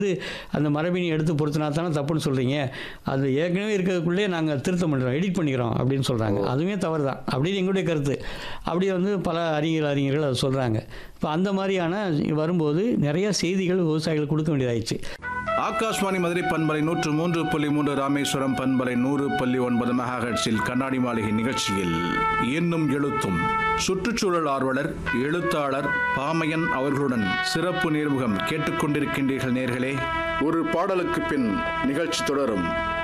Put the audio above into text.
அந்த மரபினை எடுத்து பொருத்தினா தானே தப்புன்னு சொல்கிறீங்க அது ஏற்கனவே இருக்கிறதுக்குள்ளே நாங்கள் திருத்தம் பண்ணுறோம் எடிட் பண்ணிக்கிறோம் அப்படின்னு சொல்கிறாங்க அதுவுமே தவறு தான் அப்படின்னு எங்களுடைய கருத்து அப்படியே வந்து பல அறிஞர் அறிஞர்கள் அதை சொல்கிறாங்க இப்போ அந்த மாதிரியான வரும்போது நிறைய செய்திகள் விவசாயிகளுக்கு கொடுக்க வேண்டியதாயிடுச்சு ஆகாஷ்வாணி மதுரை பண்பலை நூற்று மூன்று புள்ளி மூன்று ராமேஸ்வரம் பண்பலை நூறு புள்ளி ஒன்பது மெகாஹெட்ஸில் கண்ணாடி மாளிகை நிகழ்ச்சியில் இன்னும் எழுத்தும் சுற்றுச்சூழல் ஆர்வலர் எழுத்தாளர் பாமையன் அவர்களுடன் சிறப்பு நேர்முகம் கேட்டுக்கொண்டிருக்கின்றீர்கள் நேர்களே ஒரு பாடலுக்கு பின் நிகழ்ச்சி தொடரும்